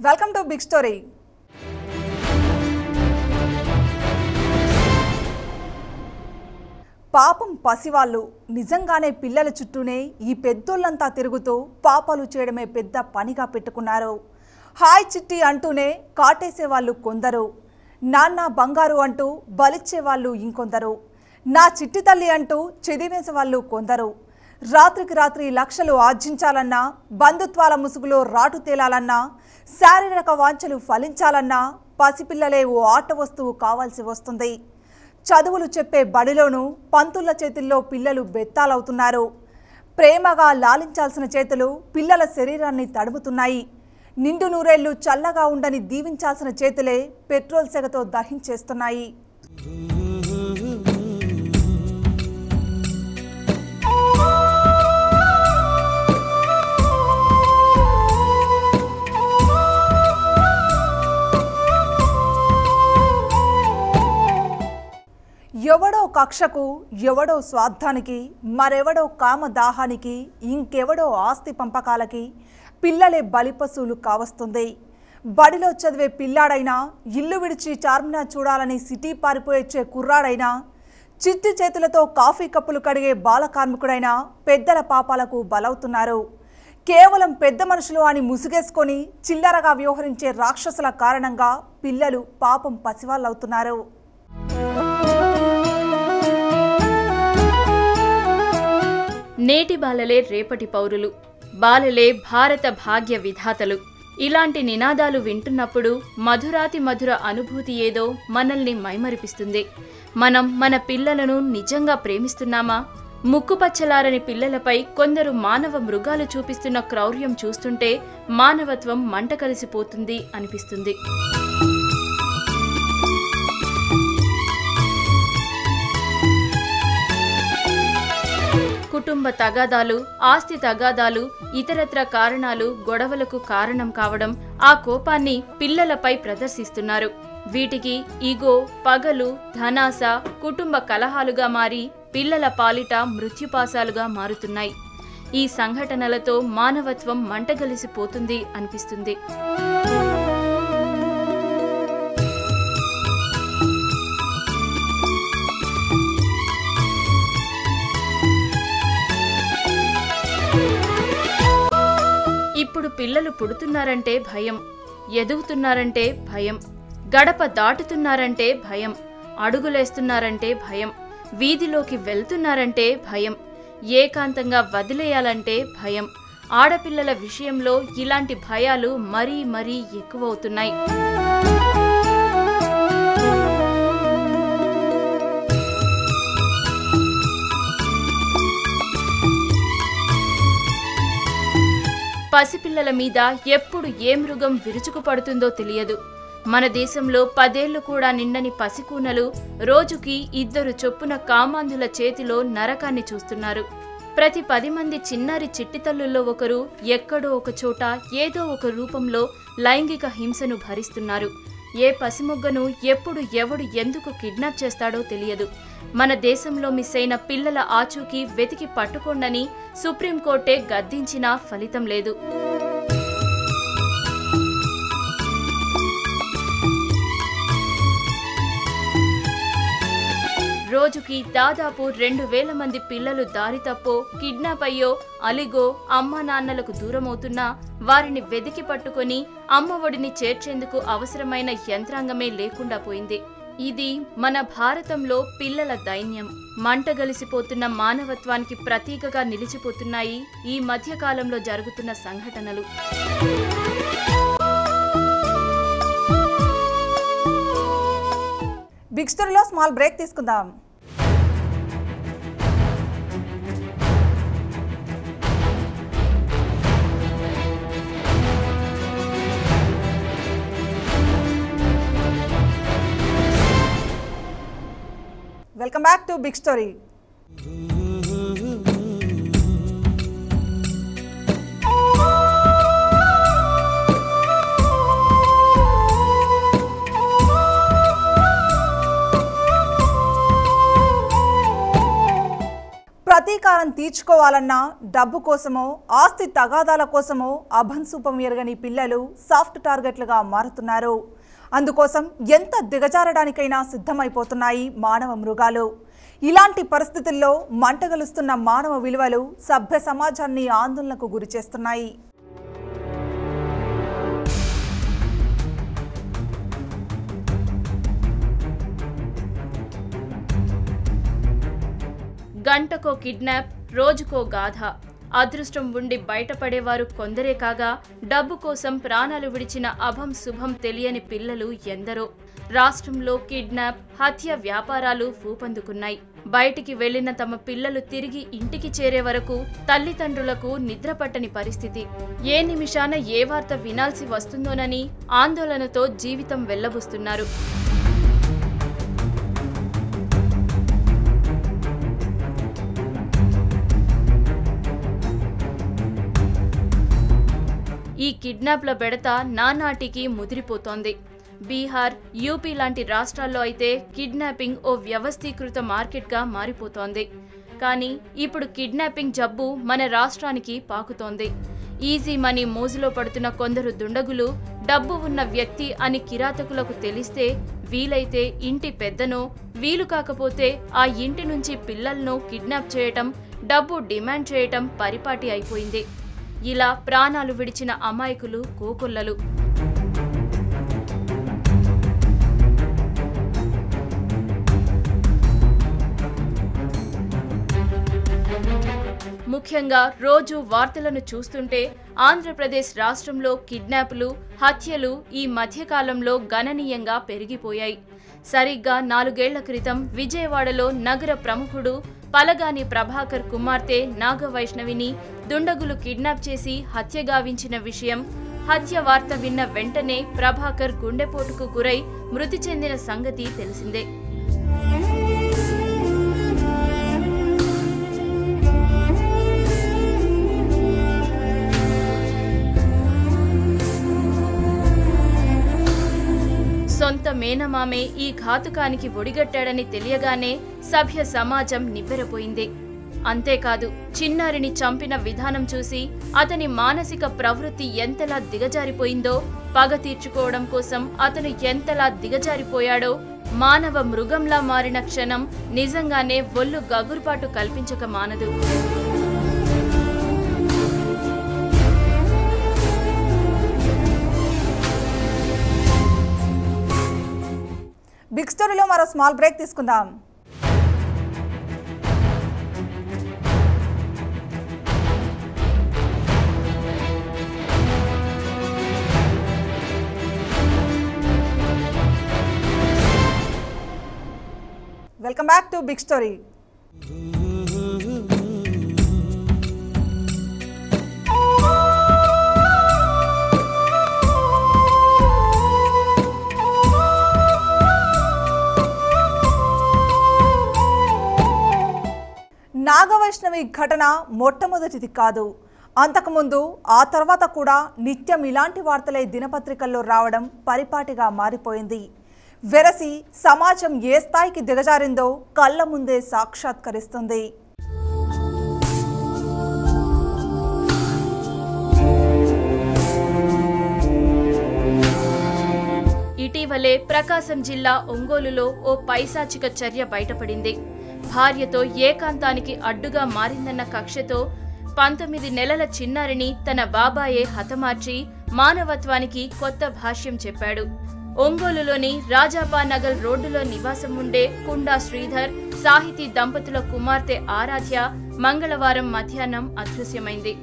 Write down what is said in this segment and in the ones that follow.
welcome to big story పాపం పసివాళ్ళు నిజంగానే పిల్లల చుట్టూనే ఈ పెద్దోళ్ళంతా తిరుగుతూ పాపాలు చేయడమే పెద్ద పనిగా పెట్టుకున్నారు హాయ్ చిట్టి అంటూనే కాటేసే వాళ్ళు కొందరు నాన్న బంగారు అంటూ బలిచ్చే వాళ్ళు ఇంకొందరు నా చిట్టి తల్లి అంటూ చెదివేసే వాళ్ళు కొందరు రాత్రికి రాత్రి లక్షలు ఆర్జించాలన్నా బంధుత్వాల ముసుగులో రాటు తేలాలన్నా శారీరక వాంఛలు ఫలించాలన్నా పసిపిల్లలే ఓ ఆట వస్తువు కావాల్సి వస్తుంది చదువులు చెప్పే బడిలోనూ పంతుల చేతుల్లో పిల్లలు బెత్తాలవుతున్నారు ప్రేమగా లాలించాల్సిన చేతులు పిల్లల శరీరాన్ని తడుముతున్నాయి నిండు నూరేళ్లు చల్లగా ఉండని దీవించాల్సిన చేతులే పెట్రోల్ సెగతో దహించేస్తున్నాయి ఎవడో కక్షకు ఎవడో స్వార్థానికి మరెవడో కామదాహానికి ఇంకెవడో ఆస్తి పంపకాలకి పిల్లలే బలిపశువులు కావస్తుంది బడిలో చదివే పిల్లాడైనా ఇల్లు విడిచి చార్మినార్ చూడాలని సిటీ పారిపోయొచ్చే కుర్రాడైనా చిట్టి చేతులతో కాఫీ కప్పులు కడిగే బాల కార్మికుడైనా పెద్దల పాపాలకు బలవుతున్నారు కేవలం పెద్ద మనుషులు అని ముసుగేసుకొని చిల్లరగా వ్యవహరించే రాక్షసుల కారణంగా పిల్లలు పాపం పసివాళ్ళవుతున్నారు నేటి బాలలే రేపటి పౌరులు బాలలే భారత భాగ్య విధాతలు ఇలాంటి నినాదాలు వింటున్నప్పుడు మధురాతి మధుర అనుభూతి ఏదో మనల్ని మైమరిపిస్తుంది మనం మన పిల్లలను నిజంగా ప్రేమిస్తున్నామా ముక్కుపచ్చలారని పిల్లలపై కొందరు మానవ మృగాలు చూపిస్తున్న క్రౌర్యం చూస్తుంటే మానవత్వం మంట కలిసిపోతుంది అనిపిస్తుంది కుటుంబ తగాదాలు ఆస్తి తగాదాలు ఇతరత్ర కారణాలు గొడవలకు కారణం కావడం ఆ కోపాన్ని పిల్లలపై ప్రదర్శిస్తున్నారు వీటికి ఈగో పగలు ధనాస కుటుంబ కలహాలుగా మారి పిల్లల పాలిట మృత్యుపాసాలుగా మారుతున్నాయి ఈ సంఘటనలతో మానవత్వం మంటగలిసిపోతుంది అనిపిస్తుంది ఇప్పుడు పిల్లలు పుడుతున్నారంటే భయం ఎదుగుతున్నారంటే భయం గడప దాటుతున్నారంటే భయం అడుగులేస్తున్నారంటే భయం వీధిలోకి వెళ్తున్నారంటే భయం ఏకాంతంగా వదిలేయాలంటే భయం ఆడపిల్లల విషయంలో ఇలాంటి భయాలు మరీ మరీ ఎక్కువవుతున్నాయి పసిపిల్లల మీద ఎప్పుడు ఏ మృగం విరుచుకుపడుతుందో తెలియదు మన దేశంలో పదేళ్లు కూడా నిండని పసికూనలు రోజుకి ఇద్దరు చొప్పున కామాంధుల చేతిలో నరకాన్ని చూస్తున్నారు ప్రతి పది మంది చిన్నారి చిట్టితల్లుల్లో ఒకరు ఎక్కడో ఒక చోట ఏదో ఒక రూపంలో లైంగిక హింసను భరిస్తున్నారు ఏ పసిమొగ్గను ఎప్పుడు ఎవడు ఎందుకు కిడ్నాప్ చేస్తాడో తెలియదు మన దేశంలో మిస్ అయిన పిల్లల ఆచూకీ వెతికి పట్టుకోండని సుప్రీంకోర్టే గద్దించినా ఫలితం లేదు రోజుకి దాదాపు రెండు వేల మంది పిల్లలు దారి తప్పో కిడ్నాప్ అయ్యో అలిగో అమ్మా నాన్నలకు దూరమవుతున్నా వారిని వెదికి పట్టుకొని అమ్మ ఒడిని చేర్చేందుకు అవసరమైన యంత్రాంగమే లేకుండా పోయింది ఇది మన భారతంలో పిల్లల దైన్యం మంటగలిసిపోతున్న మానవత్వానికి ప్రతీకగా నిలిచిపోతున్నాయి ఈ మధ్యకాలంలో జరుగుతున్న సంఘటనలు బిగ్ స్టోరీలో స్మాల్ బ్రేక్ తీసుకుందాం welcome back to big story ప్రతీకారం రుణం తీర్చుకోవాలన్నా డబ్బు కోసమో ఆస్తి తగాదాల కోసమో అభంశూపం ఎరగని పిల్లలు సాఫ్ట్ టార్గెట్లుగా మారుతున్నారు అందుకోసం ఎంత దిగజారడానికైనా సిద్ధమైపోతున్నాయి మానవ మృగాలు ఇలాంటి పరిస్థితుల్లో మంటగలుస్తున్న మానవ విలువలు సభ్య సమాజాన్ని ఆందోళనకు గురిచేస్తున్నాయి గంటకో కిడ్నాప్ రోజుకో గాథ అదృష్టం ఉండి బయటపడేవారు కొందరే కాగా డబ్బు కోసం ప్రాణాలు విడిచిన అభం శుభం తెలియని పిల్లలు ఎందరో రాష్ట్రంలో కిడ్నాప్ హత్య వ్యాపారాలు ఊపందుకున్నాయి బయటికి వెళ్లిన తమ పిల్లలు తిరిగి ఇంటికి చేరే వరకు తల్లిదండ్రులకు నిద్రపట్టని పరిస్థితి ఏ నిమిషాన ఏ వార్త వినాల్సి వస్తుందోనని ఆందోళనతో జీవితం వెళ్లబుస్తున్నారు ఈ కిడ్నాప్ల బెడత నానాటికి ముదిరిపోతోంది బీహార్ యూపీ లాంటి రాష్ట్రాల్లో అయితే కిడ్నాపింగ్ ఓ వ్యవస్థీకృత మార్కెట్గా మారిపోతోంది కానీ ఇప్పుడు కిడ్నాపింగ్ జబ్బు మన రాష్ట్రానికి పాకుతోంది ఈజీ మనీ మోజులో పడుతున్న కొందరు దుండగులు డబ్బు ఉన్న వ్యక్తి అని కిరాతకులకు తెలిస్తే వీలైతే ఇంటి పెద్దనో వీలు కాకపోతే ఆ ఇంటి నుంచి పిల్లలను కిడ్నాప్ చేయటం డబ్బు డిమాండ్ చేయటం పరిపాటి అయిపోయింది ఇలా ప్రాణాలు విడిచిన అమాయకులు కోకొల్లలు ముఖ్యంగా రోజు వార్తలను చూస్తుంటే ఆంధ్రప్రదేశ్ రాష్ట్రంలో కిడ్నాపులు హత్యలు ఈ మధ్యకాలంలో గణనీయంగా పెరిగిపోయాయి సరిగ్గా నాలుగేళ్ల క్రితం విజయవాడలో నగర ప్రముఖుడు పలగాని ప్రభాకర్ కుమార్తె నాగవైష్ణవిని దుండగులు కిడ్నాప్ చేసి హత్య గావించిన విషయం హత్య వార్త విన్న వెంటనే ప్రభాకర్ గుండెపోటుకు గురై మృతి చెందిన సంగతి తెలిసిందే సొంత మేనమామే ఈ ఘాతుకానికి ఒడిగట్టాడని తెలియగానే సభ్య సమాజం నివ్వెరపోయింది అంతేకాదు చిన్నారిని చంపిన విధానం చూసి అతని మానసిక ప్రవృత్తి ఎంతలా దిగజారిపోయిందో పగ తీర్చుకోవడం కోసం అతను ఎంతలా దిగజారిపోయాడో మానవ మృగంలా మారిన క్షణం నిజంగానే ఒళ్ళు గగురుపాటు కల్పించక మానదు బిగ్ స్టోరీలో మరో స్మాల్ బ్రేక్ తీసుకుందాం welcome back to big story Nagavaishnavi ఘటన మొట్టమొదటిది కాదు అంతకుముందు ఆ తర్వాత కూడా నిత్యం ఇలాంటి వార్తలే దినపత్రికల్లో రావడం పరిపాటిగా మారిపోయింది వెరసి సమాజం ఏ స్థాయికి దిగజారిందో కళ్ళ ముందే సాక్షాత్కరిస్తుంది ఇటీవలే ప్రకాశం జిల్లా ఒంగోలులో ఓ పైశాచిక చర్య బయటపడింది భార్యతో ఏకాంతానికి అడ్డుగా మారిందన్న కక్షతో పంతొమ్మిది నెలల చిన్నారిని తన బాబాయే హతమార్చి మానవత్వానికి కొత్త భాష్యం చెప్పాడు ఒంగోలులోని రాజాపానగల్ రోడ్డులో నివాసం ఉండే కుండా శ్రీధర్ సాహితీ దంపతుల కుమార్తె ఆరాధ్య మంగళవారం మధ్యాహ్నం అదృశ్యమైంది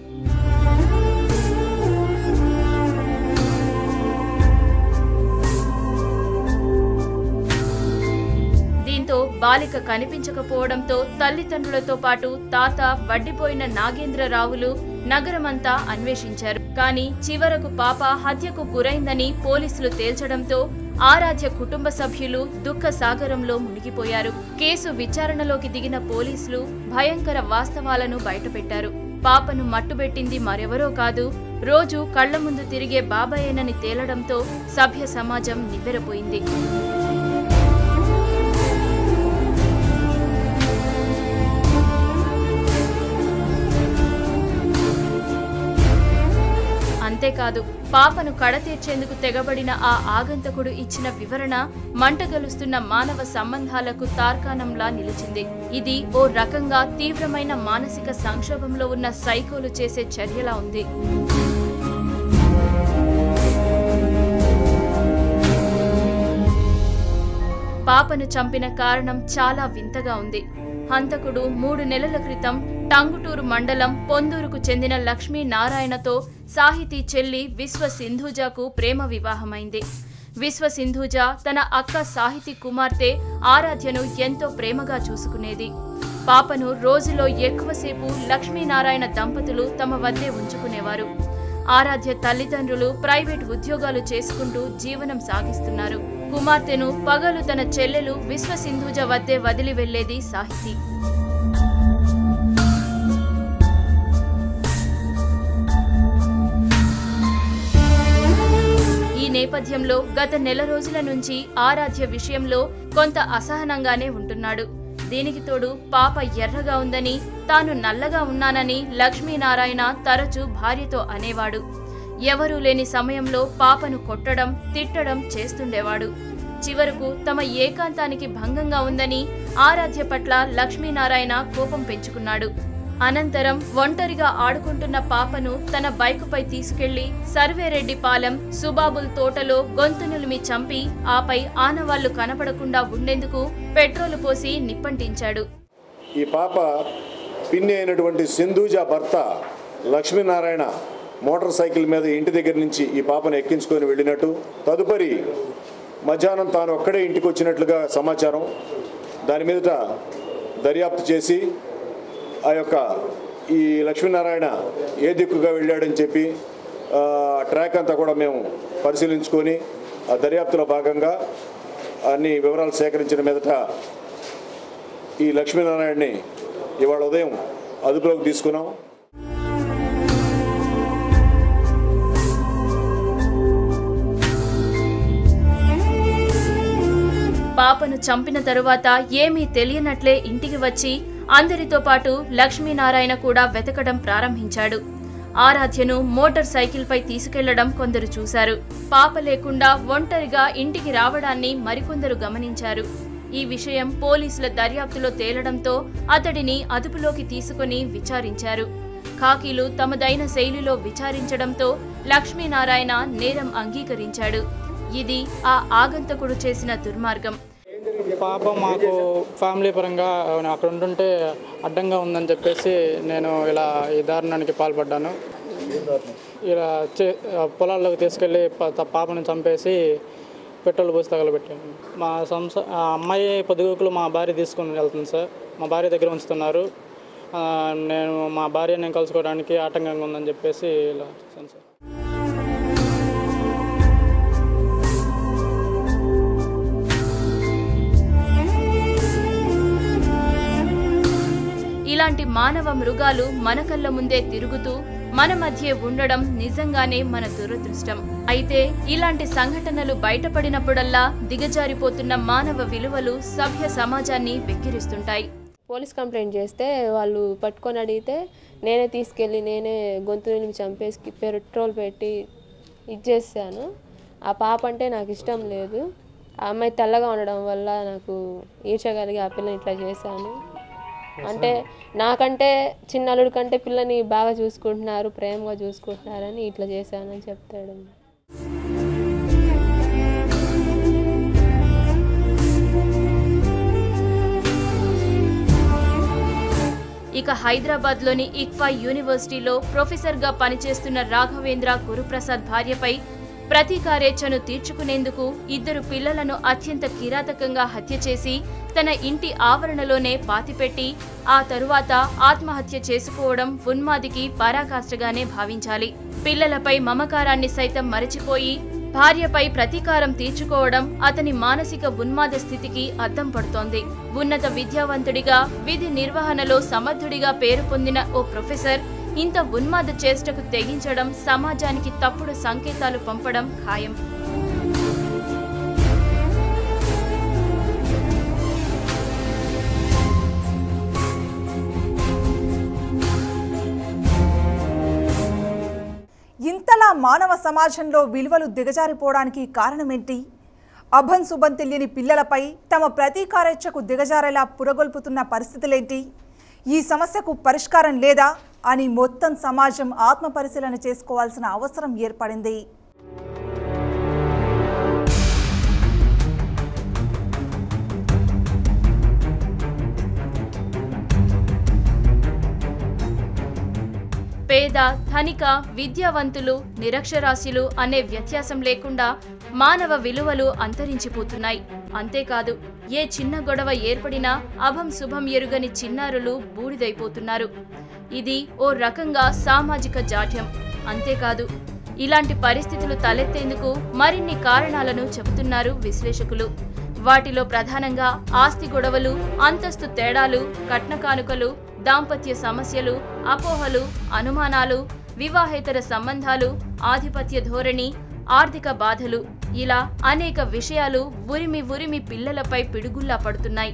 దీంతో బాలిక కనిపించకపోవడంతో తల్లిదండ్రులతో పాటు తాత వడ్డిపోయిన నాగేంద్రరావులు నగరమంతా అన్వేషించారు కానీ చివరకు పాప హత్యకు గురైందని పోలీసులు తేల్చడంతో ఆరాధ్య కుటుంబ సభ్యులు దుఃఖ సాగరంలో మునిగిపోయారు కేసు విచారణలోకి దిగిన పోలీసులు భయంకర వాస్తవాలను బయటపెట్టారు పాపను మట్టుబెట్టింది మరెవరో కాదు రోజు కళ్ల ముందు తిరిగే బాబాయేనని తేలడంతో సభ్య సమాజం నివ్వెరపోయింది అంతేకాదు పాపను కడతీర్చేందుకు తెగబడిన ఆ ఆగంతకుడు ఇచ్చిన వివరణ మంటగలుస్తున్న మానవ సంబంధాలకు తార్కాణంలా నిలిచింది ఇది ఓ రకంగా తీవ్రమైన మానసిక సంక్షోభంలో ఉన్న సైకోలు చేసే చర్యలా ఉంది పాపను చంపిన కారణం చాలా వింతగా ఉంది హంతకుడు మూడు నెలల క్రితం టంగుటూరు మండలం పొందూరుకు చెందిన లక్ష్మీ నారాయణతో సాహితీ చెల్లి విశ్వ సింధూజాకు ప్రేమ వివాహమైంది విశ్వ సింధూజ తన అక్క సాహితీ కుమార్తె ఆరాధ్యను ఎంతో ప్రేమగా చూసుకునేది పాపను రోజులో ఎక్కువసేపు లక్ష్మీనారాయణ దంపతులు తమ వద్దే ఉంచుకునేవారు ఆరాధ్య తల్లిదండ్రులు ప్రైవేట్ ఉద్యోగాలు చేసుకుంటూ జీవనం సాగిస్తున్నారు కుమార్తెను పగలు తన చెల్లెలు విశ్వ సింధూజ వద్దే వదిలి వెళ్లేది సాహితీ ఈ నేపథ్యంలో గత నెల రోజుల నుంచి ఆరాధ్య విషయంలో కొంత అసహనంగానే ఉంటున్నాడు దీనికి తోడు పాప ఎర్రగా ఉందని తాను నల్లగా ఉన్నానని లక్ష్మీనారాయణ తరచూ భార్యతో అనేవాడు ఎవరూ లేని సమయంలో పాపను కొట్టడం తిట్టడం చేస్తుండేవాడు చివరకు తమ ఏకాంతానికి భంగంగా ఉందని ఆరాధ్య పట్ల లక్ష్మీనారాయణ కోపం పెంచుకున్నాడు అనంతరం ఒంటరిగా ఆడుకుంటున్న పాపను తన బైకుపై తీసుకెళ్లి సర్వేరెడ్డిపాలెం సుబాబుల్ తోటలో గొంతునులిమి చంపి ఆపై ఆనవాళ్లు కనపడకుండా ఉండేందుకు పెట్రోలు పోసి నిప్పంటించాడు ఈ పాప పిన్ని అయినటువంటి సింధూజ భర్త లక్ష్మీనారాయణ మోటార్ సైకిల్ మీద ఇంటి దగ్గర నుంచి ఈ పాపను ఎక్కించుకొని వెళ్ళినట్టు తదుపరి మధ్యాహ్నం తాను ఒక్కడే ఇంటికి వచ్చినట్లుగా సమాచారం దాని మీదట దర్యాప్తు చేసి ఆ యొక్క ఈ లక్ష్మీనారాయణ ఏ దిక్కుగా వెళ్ళాడని చెప్పి ఆ, ట్రాక్ అంతా కూడా మేము పరిశీలించుకొని ఆ దర్యాప్తులో భాగంగా అన్ని వివరాలు సేకరించిన మీదట ఈ లక్ష్మీనారాయణని ఇవాళ ఉదయం అదుపులోకి తీసుకున్నాం పాపను చంపిన తరువాత ఏమీ తెలియనట్లే ఇంటికి వచ్చి అందరితో పాటు లక్ష్మీనారాయణ కూడా వెతకడం ప్రారంభించాడు ఆరాధ్యను మోటార్ సైకిల్పై తీసుకెళ్లడం కొందరు చూశారు పాప లేకుండా ఒంటరిగా ఇంటికి రావడాన్ని మరికొందరు గమనించారు ఈ విషయం పోలీసుల దర్యాప్తులో తేలడంతో అతడిని అదుపులోకి తీసుకుని విచారించారు ఖాకీలు తమదైన శైలిలో విచారించడంతో లక్ష్మీనారాయణ నేరం అంగీకరించాడు ఇది ఆ ఆగంతకుడు చేసిన దుర్మార్గం పాప మాకు ఫ్యామిలీ పరంగా అక్కడ ఉంటుంటే అడ్డంగా ఉందని చెప్పేసి నేను ఇలా ఈ దారుణానికి పాల్పడ్డాను ఇలా చే పొలాల్లోకి తీసుకెళ్ళి ప- త- పాపని చంపేసి పెట్రోల్ పోసి తగలబెట్టాను మా సంస ఆ అమ్మాయి పొదుగుకులు మా భార్య తీసుకుని వెళ్తుంది సార్ మా భార్య దగ్గర ఉంచుతున్నారు ఆ, నేను మా భార్య నేను కలుసుకోవడానికి ఆటంకంగా ఉందని చెప్పేసి ఇలా చేశాను సార్ ఇలాంటి మానవ మృగాలు మన కళ్ళ ముందే తిరుగుతూ మన మధ్య ఉండడం నిజంగానే మన దురదృష్టం అయితే ఇలాంటి సంఘటనలు బయటపడినప్పుడల్లా దిగజారిపోతున్న మానవ విలువలు సభ్య సమాజాన్ని వెక్కిరిస్తుంటాయి పోలీస్ కంప్లైంట్ చేస్తే వాళ్ళు పట్టుకొని అడిగితే నేనే తీసుకెళ్ళి నేనే గొంతు నిలిమి చంపేసి పెట్రోల్ పెట్టి ఇచ్చేసాను ఆ పాప అంటే నాకు ఇష్టం లేదు ఆ అమ్మాయి తెల్లగా ఉండడం వల్ల నాకు ఈర్చగలిగి ఆ పిల్లని ఇట్లా చేశాను అంటే నాకంటే చిన్న అల్లుడి కంటే పిల్లని బాగా చూసుకుంటున్నారు ప్రేమగా చూసుకుంటున్నారని ఇట్లా చేశానని చెప్తాడు ఇక హైదరాబాద్లోని ఇక్ఫా యూనివర్సిటీలో ప్రొఫెసర్గా పనిచేస్తున్న రాఘవేంద్ర గురుప్రసాద్ భార్యపై ప్రతీకారేచ్ఛను తీర్చుకునేందుకు ఇద్దరు పిల్లలను అత్యంత కిరాతకంగా హత్య చేసి తన ఇంటి ఆవరణలోనే పాతిపెట్టి ఆ తరువాత ఆత్మహత్య చేసుకోవడం ఉన్మాదికి పరాకాష్ఠగానే భావించాలి పిల్లలపై మమకారాన్ని సైతం మరచిపోయి భార్యపై ప్రతీకారం తీర్చుకోవడం అతని మానసిక ఉన్మాద స్థితికి అద్దం పడుతోంది ఉన్నత విద్యావంతుడిగా విధి నిర్వహణలో సమర్థుడిగా పేరు పొందిన ఓ ప్రొఫెసర్ ఇంత ఉన్మాద చేష్టకు తెగించడం సమాజానికి తప్పుడు సంకేతాలు పంపడం ఖాయం ఇంతలా మానవ సమాజంలో విలువలు దిగజారిపోవడానికి కారణమేంటి అభం శుభం తెలియని పిల్లలపై తమ ప్రతీకారేచ్ఛకు దిగజారేలా పురగొల్పుతున్న పరిస్థితులేంటి ఈ సమస్యకు పరిష్కారం లేదా అని మొత్తం సమాజం ఆత్మపరిశీలన చేసుకోవాల్సిన అవసరం ఏర్పడింది పేద ధనిక విద్యావంతులు నిరక్షరాస్యులు అనే వ్యత్యాసం లేకుండా మానవ విలువలు అంతరించిపోతున్నాయి అంతేకాదు ఏ చిన్న గొడవ ఏర్పడినా అభం శుభం ఎరుగని చిన్నారులు బూడిదైపోతున్నారు ఇది ఓ రకంగా సామాజిక జాడ్యం అంతేకాదు ఇలాంటి పరిస్థితులు తలెత్తేందుకు మరిన్ని కారణాలను చెబుతున్నారు విశ్లేషకులు వాటిలో ప్రధానంగా ఆస్తి గొడవలు అంతస్తు తేడాలు కట్న కానుకలు దాంపత్య సమస్యలు అపోహలు అనుమానాలు వివాహేతర సంబంధాలు ఆధిపత్య ధోరణి ఆర్థిక బాధలు ఇలా అనేక విషయాలు ఉరిమి ఉరిమి పిల్లలపై పిడుగుల్లా పడుతున్నాయి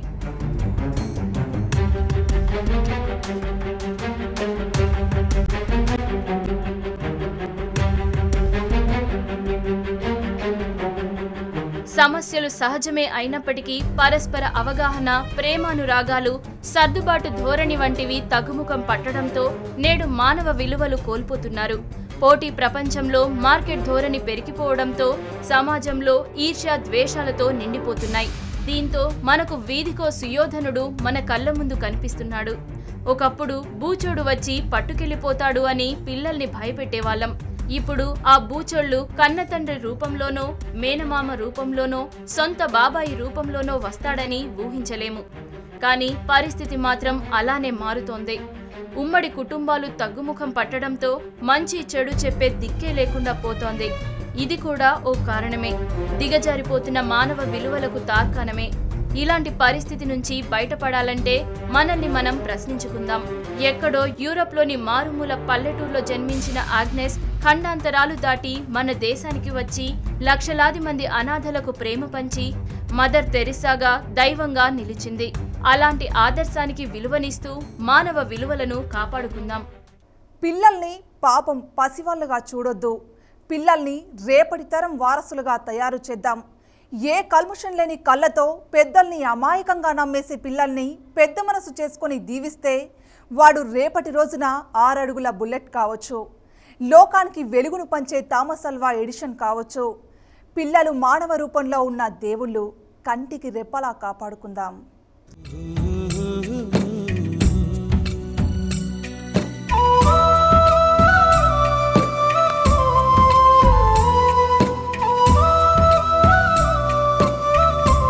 సమస్యలు సహజమే అయినప్పటికీ పరస్పర అవగాహన ప్రేమానురాగాలు సర్దుబాటు ధోరణి వంటివి తగ్గుముఖం పట్టడంతో నేడు మానవ విలువలు కోల్పోతున్నారు పోటీ ప్రపంచంలో మార్కెట్ ధోరణి పెరిగిపోవడంతో సమాజంలో ఈర్ష్య ద్వేషాలతో నిండిపోతున్నాయి దీంతో మనకు వీధికో సుయోధనుడు మన కళ్ళ ముందు కనిపిస్తున్నాడు ఒకప్పుడు బూచోడు వచ్చి పట్టుకెళ్ళిపోతాడు అని పిల్లల్ని భయపెట్టేవాళ్ళం ఇప్పుడు ఆ బూచోళ్ళు కన్న తండ్రి రూపంలోనో మేనమామ రూపంలోనో సొంత బాబాయి రూపంలోనో వస్తాడని ఊహించలేము కానీ పరిస్థితి మాత్రం అలానే మారుతోంది ఉమ్మడి కుటుంబాలు తగ్గుముఖం పట్టడంతో మంచి చెడు చెప్పే దిక్కే లేకుండా పోతోంది ఇది కూడా ఓ కారణమే దిగజారిపోతున్న మానవ విలువలకు తార్కాణమే ఇలాంటి పరిస్థితి నుంచి బయటపడాలంటే మనల్ని మనం ప్రశ్నించుకుందాం ఎక్కడో యూరప్లోని మారుమూల పల్లెటూరులో జన్మించిన ఆగ్నెస్ ఖండాంతరాలు దాటి మన దేశానికి వచ్చి లక్షలాది మంది అనాథలకు ప్రేమ పంచి మదర్ తెరిసాగా దైవంగా నిలిచింది అలాంటి ఆదర్శానికి విలువనిస్తూ మానవ విలువలను కాపాడుకుందాం పిల్లల్ని పాపం పసివాళ్ళుగా చూడొద్దు పిల్లల్ని రేపటి తరం వారసులుగా తయారు చేద్దాం ఏ కల్ముషం లేని కళ్ళతో పెద్దల్ని అమాయకంగా నమ్మేసే పిల్లల్ని పెద్ద మనసు చేసుకొని దీవిస్తే వాడు రేపటి రోజున ఆరడుగుల బుల్లెట్ కావచ్చు లోకానికి వెలుగును పంచే థామస్ అల్వా ఎడిషన్ కావచ్చు పిల్లలు మానవ రూపంలో ఉన్న దేవుళ్ళు కంటికి రెప్పలా కాపాడుకుందాం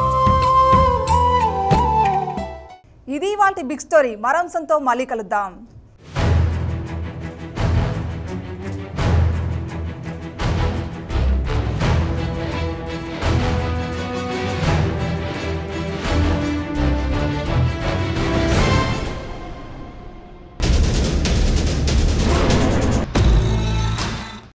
ఇది వాటి బిగ్ స్టోరీ మరో అంశంతో మళ్ళీ కలుద్దాం